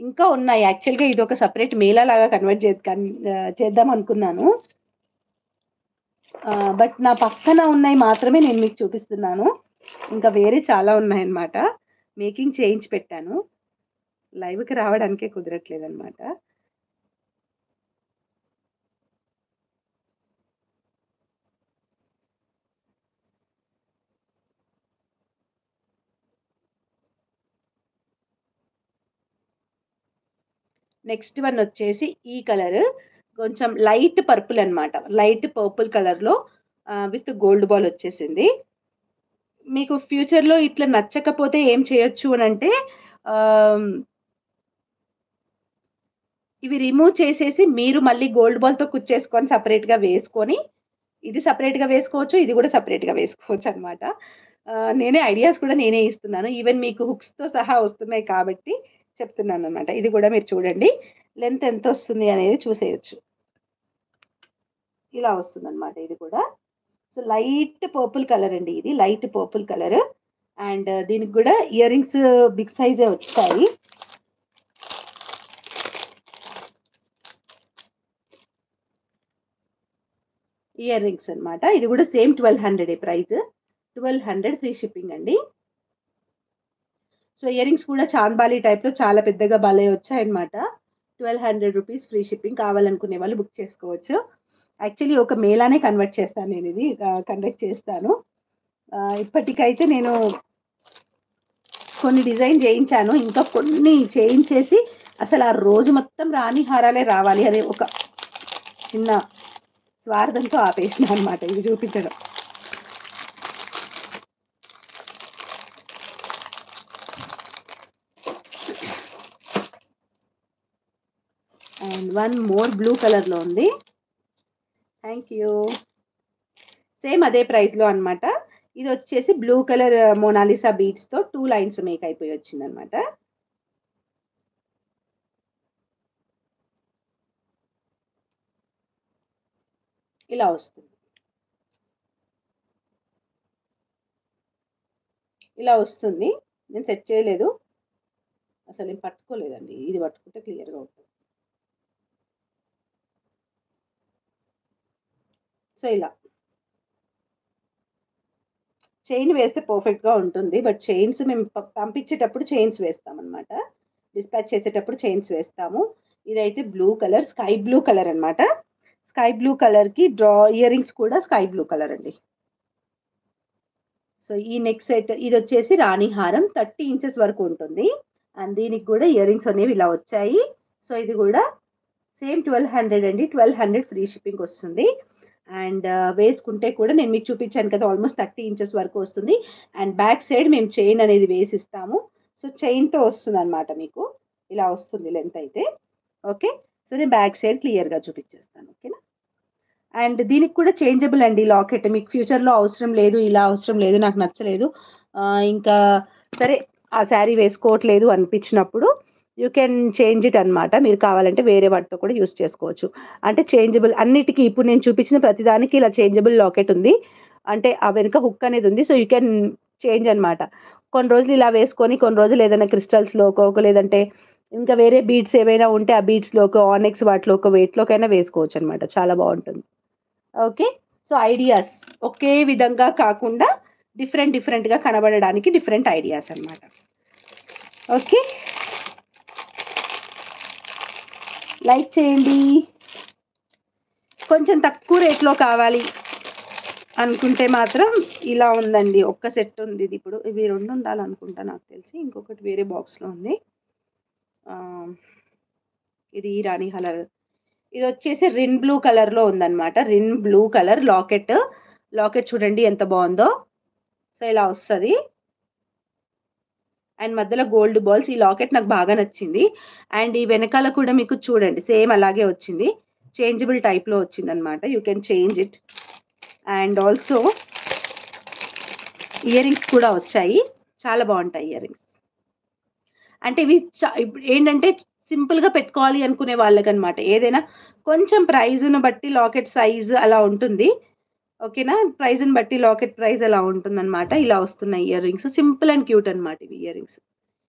ఇంకా ఉన్నాయి యాక్చువల్‌గా ఇది ఒక సెపరేట్ మేళా లాగా కన్వర్ట్ చే కన్ ఆహ్, చేద్దాం అనుకున్నాను. ఆహ్, బట్ నా పక్కన ఉన్నయి మాత్రమే నేను మీకు చూపిస్తున్నాను. ఇంకా వేరే చాలా ఉన్నాయన్నమాట. మేకింగ్ చేయించి పెట్టాను. లైవ్‌కి రావడానికే కుదరట్లేదన్నమాట. నెక్స్ట్ వన్ వచ్చేసి ఈ కలర్. కొంచెం లైట్ పర్పుల్ అన్నమాట. లైట్ పర్పుల్ కలర్‌లో ఆహ్, విత్ గోల్డ్ బాల్ వచ్చేసింది. మీకు ఫ్యూచర్‌లో ఇట్లా నచ్చకపోతే ఏం చేయొచ్చు అనంటే ఆహ్ ఇవి రిమూవ్ చేసేసి మీరు మళ్ళీ గోల్డ్ బాల్‌తో కుచ్చేసుకొని సెపరేట్‌గా వేసుకొని, ఇది సెపరేట్‌గా వేసుకోవచ్చు. ఇది కూడా సెపరేట్‌గా వేసుకోవచ్చన్నమాట. ఆహ్, నేనే ఐడియాస్ కూడా నేనే ఇస్తున్నాను. ఈవెన్ మీకు హుక్స్‌తో సహా వస్తున్నాయి కాబట్టి చెప్తున్నానన్నమాట. ఇది కూడా మీరు చూడండి. లెంత్ ఎంతొస్తుంది అనేది చూసేయొచ్చు. ఇలా వస్తుందన్నమాట ఇది కూడా. సో, లైట్ పర్పుల్ కలర్ అండి ఇది. Light purple colour. అండ్ దీనికి కూడా ఇయర్ రింగ్స్ బిగ్ సైజే వచ్చాయి. ఇయర్ రింగ్స్ అన్నమాట. ఇది కూడా సేమ్ 1200 ప్రైస్. 1200 ఫ్రీ షిప్పింగ్ అండి. సో, ఇయర్ రింగ్స్ కూడా చాంద్బాలి టైప్‌లో చాలా పెద్దగా భలే వచ్చాయన్నమాట. 1200 రూపీస్ ఫ్రీ షిప్పింగ్ కావాలనుకునే వాళ్ళు బుక్ చేసుకోవచ్చు. యాక్చువల్లీ ఒక మేళానే కన్వర్ట్ చేస్తాను నేనిది. ఆహ్, కండక్ట్ చేస్తాను. ఆహ్, ఇప్పటికైతే నేను కొన్ని డిజైన్ చేయించాను. ఇంకా కొన్ని చేయించేసి అసలు ఆ రోజు మొత్తం రాణి హారాలే రావాలి అనే ఒక చిన్న స్వార్థంతో ఆపేసినా అన్నమాట ఇవి చూపించడం. అండ్ వన్ మోర్ బ్లూ కలర్‌లో ఉంది. Thank you. సేమ్ అదే ప్రైస్‌లో అన్నమాట. ఇదొచ్చేసి బ్లూ కలర్ మోనాలిసా బీడ్స్‌తో 2 లైన్స్ మేక్ అయిపోయి వచ్చిందన్నమాట. ఇలా వస్తుంది. ఇలా వస్తుంది. నేను సెట్ చేయలేదు. అసలు నేను పట్టుకోలేదండి. ఇది పట్టుకుంటే క్లియర్‌గా ఉంటుంది. సో, ఇలా. చైన్ వేస్తే పర్ఫెక్ట్‌గా ఉంటుంది. బట్ చైన్స్ మేము ప పంపించేటప్పుడు చైన్స్ వేస్తామన్నమాట. డిస్పాచ్ చేసేటప్పుడు చైన్స్ వేస్తాము. ఇదైతే blue colour, sky blue colour అన్నమాట. స్కై బ్లూ కలర్‌కి డ్రా ఇయర్ రింగ్స్ కూడా స్కై బ్లూ కలర్ అండి. సో, ఈ నెక్ సెట్ ఇదొచ్చేసి రాణి హారం 30 ఇంచెస్ వరకు ఉంటుంది. అండ్ దీనికి కూడా ఇయర్ రింగ్స్ అనేవి ఇలా వచ్చాయి. సో, ఇది కూడా సేమ్ 1200 అండి. 1200 ఫ్రీ షిప్పింగ్ వస్తుంది. అండ్ వేసుకుంటే కూడా నేను మీకు చూపించాను కదా! ఆల్మోస్ట్ 30 ఇంచెస్ వరకు వస్తుంది. అండ్ బ్యాక్ సైడ్ మేము చైన్ అనేది వేసిస్తాము. సో, చైన్‌తో వస్తుందన్నమాట మీకు. ఇలా వస్తుంది లెంత్ అయితే. ఓకే. సో, నేను బ్యాక్ సైడ్ క్లియర్‌గా చూపించేస్తాను. ఓకేనా? అండ్ దీనికి కూడా చేంజబుల్ అండి లాకెట్. మీకు ఫ్యూచర్‌లో అవసరం లేదు, ఇలా అవసరం లేదు, నాకు నచ్చలేదు. ఆహ్, ఇంకా సరే ఆ శారీ వేసుకోవట్లేదు అనిపించినప్పుడు యూ కెన్ చేంజ్ ఇట్ అన్నమాట. మీరు కావాలంటే వేరే వాటితో కూడా యూజ్ చేసుకోవచ్చు. అంటే చేంజబుల్ అన్నిటికి ఇప్పుడు నేను చూపించిన ప్రతిదానికి ఇలా చేంజబుల్ లాకెట్ ఉంది. అంటే ఆ వెనక హుక్ అనేది ఉంది. సో, యూ కెన్ చేంజ్ అన్నమాట. కొన్ని రోజులు ఇలా వేసుకొని, కొన్ని రోజులు ఏదైనా క్రిస్టల్స్‌లోకో లేదంటే ఇంకా వేరే బీడ్స్ ఏవైనా ఉంటే ఆ బీడ్స్‌లోకో, ఆనెక్స్ వాటిలోకో వేటిలోకైనా వేసుకోవచ్చన్నమాట. చాలా బావుంటుంది. ఓకే. సో, ఐడియాస్ ఒకే విధంగా కాకుండా డిఫరెంట్ డిఫరెంట్‌గా కనబడడానికి డిఫరెంట్ ఐడియాస్ అన్నమాట. ఓకే. లైక్ చేయండి. కొంచెం తక్కువ రేట్‌లో కావాలి అనుకుంటే మాత్రం ఇలా ఉందండి. ఒక్క సెట్ ఉంది ఇది ఇప్పుడు. ఇవి 2 ఉండాలనుకుంటా నాకు తెలిసి. ఇంకొకటి వేరే బాక్స్‌లో ఉంది. ఆహ్, ఇది రాణి కలర్. ఇదొచ్చేసి రిన్ బ్లూ కలర్‌లో ఉందన్నమాట. Rin blue colour locket. Locket చూడండి ఎంత బావుందో. సో, ఇలా వస్తది. అండ్ మధ్యలో గోల్డ్ బాల్స్. ఈ లాకెట్ నాకు బాగా నచ్చింది. అండ్ ఈ వెనకాల కూడా మీకు చూడండి సేమ్ అలాగే వచ్చింది. చేంజబుల్ టైప్‌లో వచ్చిందన్నమాట. You can change it. And also earrings కూడా వచ్చాయి. చాలా బావుంటాయి ఇయర్ రింగ్స్. అంటే ఇవి చ ఇప్పుడు ఏంటంటే సింపుల్‌గా పెట్టుకోవాలి అనుకునే వాళ్ళకన్నమాట. ఏదైనా కొంచెం ప్రైజ్‌ని బట్టి లాకెట్ సైజ్ అలా ఉంటుంది. ఓకేనా? ప్రైజ్‌ని బట్టి లాకెట్ ప్రైస్ అలా ఉంటుందన్నమాట. ఇలా వస్తున్నాయి earrings. Simple and cute అన్నమాట ఇవి ఇయర్ రింగ్స్.